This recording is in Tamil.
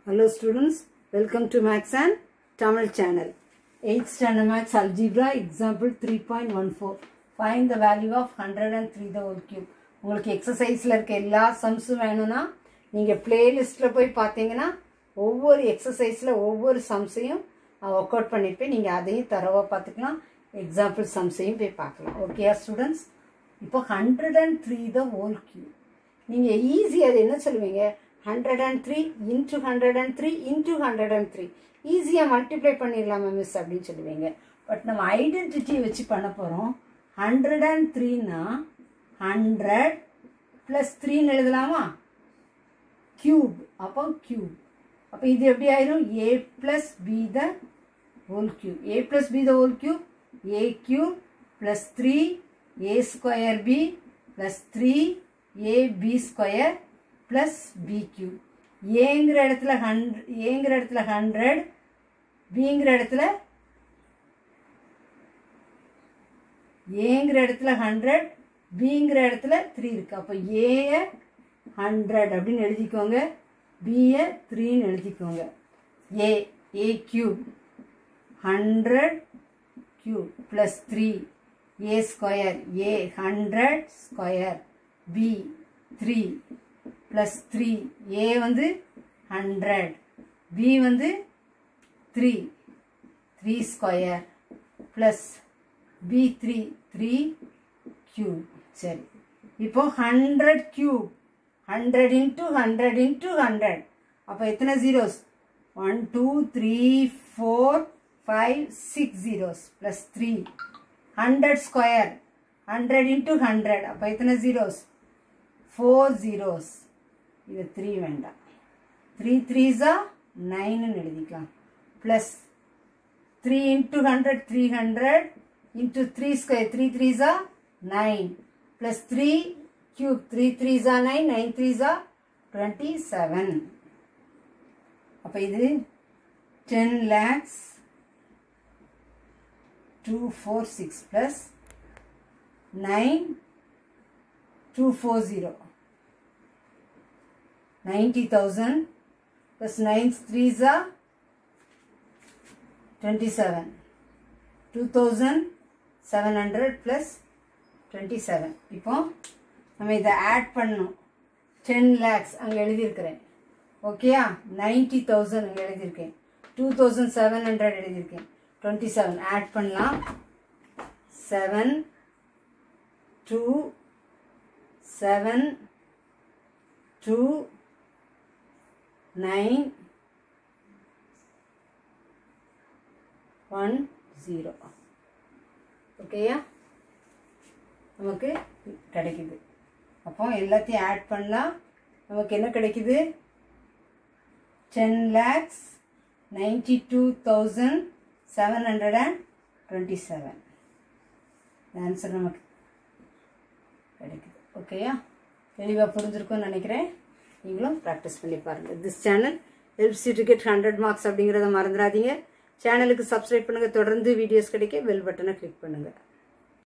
Hello students, welcome to Max and Tamil channel. 8th standard Max Algebra example 3.14. Find the value of 103 the whole cube. உங்களுக்கு எக்ஸசைஸில் இருக்க எல்லா சம்ஸும் வேணும்னா நீங்கள் பிளேலிஸ்ட்டில் போய் பார்த்தீங்கன்னா ஒவ்வொரு எக்ஸசைஸில் ஒவ்வொரு சம்ஸையும் ஒர்க் அவுட் பண்ணியிருப்பேன் நீங்கள் அதையும் தரவாக பார்த்துக்கலாம் எக்ஸாம்பிள் சம்ஸையும் போய் பார்க்கலாம் ஓகேயா ஸ்டூடெண்ட்ஸ் இப்போ hundred and three the whole cube நீங்கள் ஈஸி அது என்ன சொல்லுவீங்க hundred and three into hundred and three into hundred and three ஈஸியாக மல்டிப்ளை பண்ணிடலாமா மிஸ் அப்படின்னு சொல்லுவீங்க பட் நம்ம ஐடென்டிட்டியை வச்சு பண்ண போகிறோம் ஹண்ட்ரட் அண்ட் த்ரீனா ஹண்ட்ரட் ப்ளஸ் த்ரீன்னு எழுதலாமா கியூப் அப்போ கியூப் அப்போ இது எப்படி ஆயிரும் A plus B the whole cube A plus B the whole cube A cube plus three A square B plus three A B square plus B cube ஏங்கிற இடத்துல ஹண்ட் ஏங்கிற இடத்துல ஹண்ட்ரட் பிங்கிற இடத்துல ஏங்கிற இடத்துல ஹண்ட்ரட் பிங்கிற இடத்துல த்ரீ இருக்கு அப்போ ஏயை ஹண்ட்ரட் அப்படின்னு எழுதிக்கோங்க பியை த்ரீன்னு எழுதிக்கோங்க A A cube hundred cube plus three A square A hundred square B three plus three A வந்து ஹண்ட்ரட் பி வந்து three three square plus B three three cube சரி இப்போ hundred cube hundred into hundred into hundred அப்போ எத்தனை zeros one two three four five six zeros plus three hundred square hundred into hundred அப்போ எத்தனை ஜீரோஸ் ஃபோர் ஜீரோஸ் இது த்ரீ வேண்டாம் த்ரீ த்ரீஸா நைன்னு எழுதிக்கலாம் plus three into hundred three hundred into three square three த்ரீஸா nine plus three cube three த்ரீஸா நைன் நைன் த்ரீஸா டுவெண்ட்டி செவன் அப்போ இது ten lakhs two four six plus nine two four zero ninety thousand plus nine த்ரீஸா twenty seven two thousand seven hundred plus twenty seven இப்போ நம்ம இதை ஆட் பண்ணணும் டென் லேக்ஸ் அங்கே எழுதியிருக்கிறேன் ஓகேயா நைன்டி தௌசண்ட் அங்கே எழுதியிருக்கேன் டூ தௌசண்ட் செவன் ஹண்ட்ரட் எழுதியிருக்கேன் டுவெண்ட்டி செவன் ஆட் பண்ணலாம் seven two seven two nine one zero ஓகேயா நமக்கு கிடைக்குது அப்போ எல்லாத்தையும் ஆட் பண்ணலாம் நமக்கு என்ன கிடைக்குது ten lakhs ninety two thousand seven hundred and twenty seven answer நமக்கு கிடைக்குது ஓகேயா தெளிவாக புரிஞ்சிருக்கும்னு நினைக்கிறேன் நீங்களும் ப்ராக்டிஸ் பண்ணி பாருங்கள் this channel helps to get hundred marks அப்படிங்கிறத மறந்துடாதீங்க சேனலுக்கு சப்ஸ்கிரைப் பண்ணுங்கள் தொடர்ந்து வீடியோஸ் கிடைக்க பெல் பட்டனை கிளிக் பண்ணுங்கள்